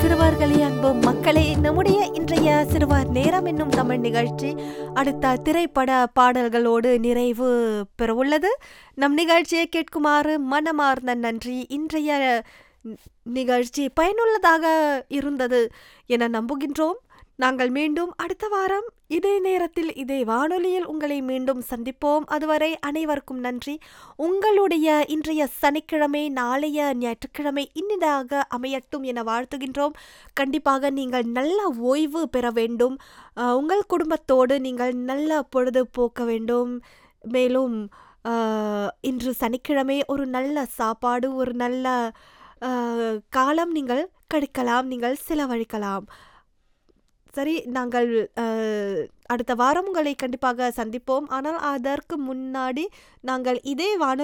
சிறுவர்களே அன்பு மக்களே நம்முடைய இன்றைய சிறுவர் நேரம் என்னும் தமிழ் நிகழ்ச்சி அடுத்த திரைப்பட பாடல்களோடு நிறைவு பெறவுள்ளது நம் நிகழ்ச்சியை கேட்குமாறு மனமார்ந்த நன்றி இன்றைய நி- நிகழ்ச்சி பயனுள்ளதாக இருந்தது என நம்புகின்றோம் நாங்கள் மீண்டும் அடுத்த வாரம் இதே நேரத்தில் இதே வானொலியில் உங்களை மீண்டும் சந்திப்போம் அதுவரை அனைவருக்கும் நன்றி உங்களுடைய இன்றைய சனிக்கிழமை நாளைய ஞாயிற்றுக்கிழமை இனிதாக அமையட்டும் என வாழ்த்துகின்றோம் கண்டிப்பாக நீங்கள் நல்ல ஓய்வு பெற வேண்டும் அஹ், உங்கள் குடும்பத்தோடு நீங்கள் நல்ல பொழுது போக்க வேண்டும் மேலும் அஹ், இன்று சனிக்கிழமை ஒரு நல்ல சாப்பாடு ஒரு நல்ல அஹ், காலம் நீங்கள் கழிக்கலாம் நீங்கள் செலவழிக்கலாம் சரி நாங்கள் அஹ், அடுத்த வாரம் உங்களை கண்டிப்பாக சந்திப்போம் ஆனால் அதற்கு முன்னாடி நாங்கள் இதே வானொலி